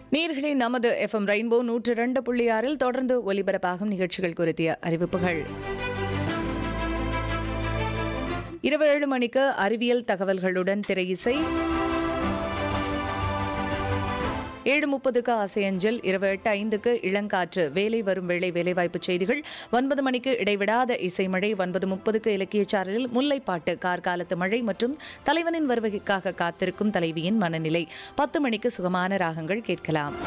நேர்களே நமது FM rainbow நூற்று இரண்டு புள்ளி ஆறில் தொடர்ந்து ஒலிபரப்பாகும் நிகழ்ச்சிகள் குறித்த அறிவிப்புகள் இரவு ஏழு மணிக்கு அறிவியல் தகவல்களுடன் திரையிசை ஏழு முப்பதுக்கு ஆசையஞ்சல் இரவு எட்டு ஐந்துக்கு இளங்காற்று வேலை வரும் வேலை வேலைவாய்ப்பு செய்திகள் ஒன்பது மணிக்கு இடைவிடாத இசைமழை ஒன்பது முப்பதுக்கு இலக்கிய சாரலில் முல்லைப்பாட்டு கார்காலத்து மழை மற்றும் தலைவனின் வருகைக்காக காத்திருக்கும் தலைவியின் மனநிலை பத்து மணிக்கு சுகமான ராகங்கள் கேட்கலாம்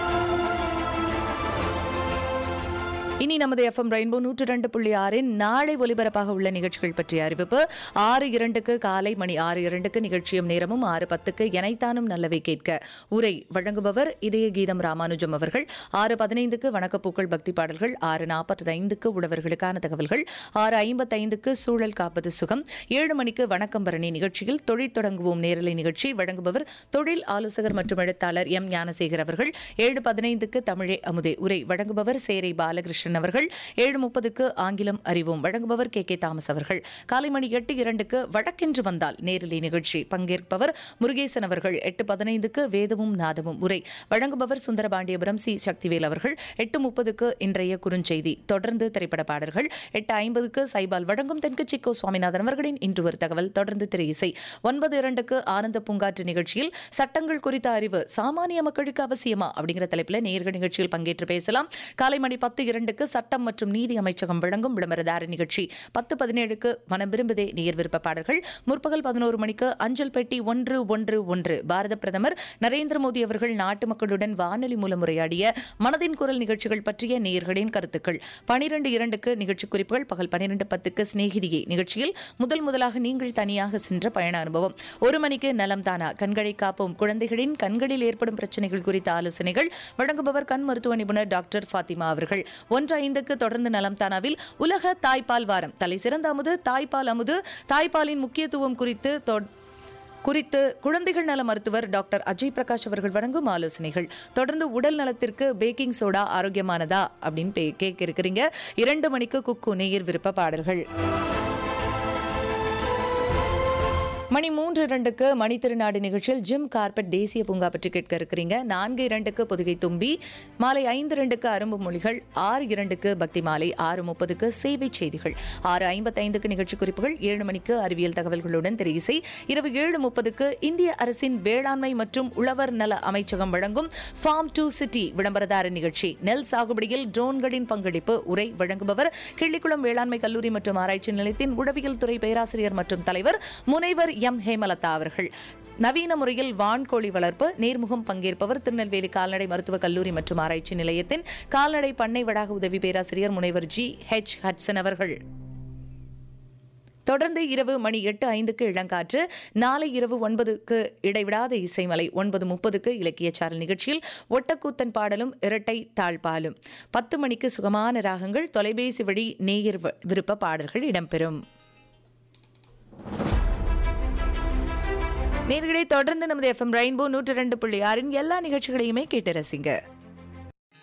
இனி நமது எஃப்எம் ரெயின்போ நூற்று ரெண்டு புள்ளி ஆறின் நாளை ஒலிபரப்பாக உள்ள நிகழ்ச்சிகள் பற்றிய அறிவிப்பு ஆறு இரண்டுக்கு காலை மணி ஆறு இரண்டுக்கு நிகழ்ச்சியும் நேரமும் ஆறு பத்துக்கு எனைத்தானும் நல்லவை கேட்க உரை வழங்குபவர் இதய கீதம் ராமானுஜம் அவர்கள் ஆறு பதினைந்துக்கு வணக்கப்பூக்கள் பக்தி பாடல்கள் ஆறு நாற்பத்தி ஐந்துக்கு உழவர்களுக்கான தகவல்கள் ஆறு ஐம்பத்தைந்துக்கு சூழல் காப்பது சுகம் ஏழு மணிக்கு வணக்கம் பரணி நிகழ்ச்சியில் தொழில் தொடங்குவோம் நேரலை நிகழ்ச்சி வழங்குபவர் தொழில் ஆலோசகர் மற்றும் எழுத்தாளர் எம் ஞானசேகர் அவர்கள் ஏழு பதினைந்துக்கு தமிழே அமுதே உரை வழங்குபவர் சேரை பாலகிருஷ்ணன் அவர்கள் ஏழு முப்பதுக்கு ஆங்கிலம் அறிவோம் வழங்குபவர் கே கே தாமஸ் அவர்கள் காலை மணி எட்டு இரண்டுக்கு வழக்கென்று வந்தால் நேரலை நிகழ்ச்சி பங்கேற்பவர் முருகேசன் அவர்கள் எட்டு பதினைந்துக்கு வேதமும் நாதமும் உரை வழங்குபவர் சுந்தரபாண்டியபுரம் சி சக்திவேல் அவர்கள் எட்டு முப்பதுக்கு இன்றைய குறுஞ்செய்தி தொடர்ந்து திரைப்பட பாடல்கள் எட்டு ஐம்பதுக்கு சைபால் வழங்கும் தென்கட்சிக்கோ சுவாமிநாதன் அவர்களின் இன்று ஒரு தகவல் தொடர்ந்து திரை இசை ஒன்பது இரண்டுக்கு ஆனந்த பூங்காற்று நிகழ்ச்சியில் சட்டங்கள் குறித்த அறிவு சாமானிய மக்களுக்கு அவசியமா அப்படிங்கிற தலைப்பில் நேர்கள் நிகழ்ச்சியில் பங்கேற்று பேசலாம் காலை மணி பத்து இரண்டுக்கு சட்டம் மற்றும் நீதி அமைச்சகம் வழங்கும் விளம்பரதார நிகழ்ச்சி பத்து பதினேழுக்கு மனம் விரும்புதே நேர் விருப்ப பாடல்கள் முற்பகல் பதினோரு மணிக்கு அஞ்சல் பெட்டி ஒன்று ஒன்று ஒன்று பாரத பிரதமர் நரேந்திர மோடி அவர்கள் நாட்டு மக்களுடன் வானொலி மூலம் உரையாடிய மனதின் குரல் நிகழ்ச்சிகள் பற்றிய நேயர்களின் கருத்துக்கள் பனிரெண்டு இரண்டுக்கு நிகழ்ச்சி குறிப்புகள் பகல் பன்னிரண்டு பத்துக்கு சிநேகிதியை நிகழ்ச்சியில் முதல் முதலாக நீங்கள் தனியாக சென்ற பயண அனுபவம் ஒரு மணிக்கு நலம் தானா கண்களை காப்போம் குழந்தைகளின் கண்களில் ஏற்படும் பிரச்சனைகள் குறித்த ஆலோசனைகள் வழங்குபவர் கண் மருத்துவ நிபுணர் டாக்டர் ஃபாத்திமா அவர்கள் ஒன்று ஐந்துக்கு தொடர்ந்து நலம் தானாவில் உலக தாய்ப்பால் வாரம் தலை சிறந்த அமுது தாய்ப்பால் அமுது தாய்ப்பாலின் முக்கியத்துவம் குறித்து தொ- குறித்து குழந்தைகள் நல மருத்துவர் டாக்டர் அஜய் பிரகாஷ் அவர்கள் வழங்கும் ஆலோசனைகள் தொடர்ந்து உடல் நலத்திற்கு பேக்கிங் சோடா ஆரோக்கியமானதா அப்படின்னு பே- கேட்க இருக்கிறீங்க இரண்டு மணிக்கு குக்கு நேயர் விருப்ப பாடல்கள் மணி மூன்று இரண்டுக்கு மணி திருநாடு நிகழ்ச்சியில் ஜிம் கார்பெட் தேசிய பூங்கா பற்றி கேட்க இருக்கிறீங்க நான்கு இரண்டுக்கு பொதுகை தும்பி மாலை ஐந்து இரண்டுக்கு அரும்பு மொழிகள் ஆறு இரண்டுக்கு பக்தி மாலை ஆறு முப்பதுக்கு சேவை செய்திகள் ஆறு ஐம்பத்தைந்துக்கு நிகழ்ச்சி குறிப்புகள் ஏழு மணிக்கு அறிவியல் தகவல்களுடன் திரை இசை இரவு ஏழு முப்பதுக்கு இந்திய அரசின் வேளாண்மை மற்றும் உழவர் நல அமைச்சகம் வழங்கும் ஃபார்ம் டு சிட்டி விளம்பரதார நிகழ்ச்சி நெல் சாகுபடியில் ட்ரோன்களின் பங்களிப்பு உரை வழங்குபவர் கிள்ளிக்குளம் வேளாண்மை கல்லூரி மற்றும் ஆராய்ச்சி நிலையத்தின் உளவியல் துறை பேராசிரியர் மற்றும் தலைவர் முனைவர் எம் ஹேமலதா அவர்கள் நவீன முறையில் வான்கோழி வளர்ப்பு நேர்முகம் பங்கேற்பவர் திருநெல்வேலி கால்நடை மருத்துவக் கல்லூரி மற்றும் ஆராய்ச்சி நிலையத்தின் கால்நடை பண்ணை வளாக உதவி பேராசிரியர் முனைவர் ஜி ஹெச் ஹட்சன் அவர்கள் தொடர்ந்து இரவு மணி எட்டு ஐந்துக்கு இளங்காற்று நாளை இரவு ஒன்பதுக்கு இடைவிடாத இசைமலை ஒன்பது முப்பதுக்கு இலக்கிய சாரல் நிகழ்ச்சியில் ஒட்டக்கூத்தன் பாடலும் இரட்டை தாழ்பாலும் பத்து மணிக்கு சுகமான ராகங்கள் தொலைபேசி வழி நேயர் வ- விருப்ப பாடல்கள் இடம்பெறும் நேர்களே தொடர்ந்து நமது எஃப்எம் ரெயின்போ நூற்று ரெண்டு புள்ளி ஆறின் எல்லா நிகழ்ச்சிகளையுமே கேட்டு ரசிங்க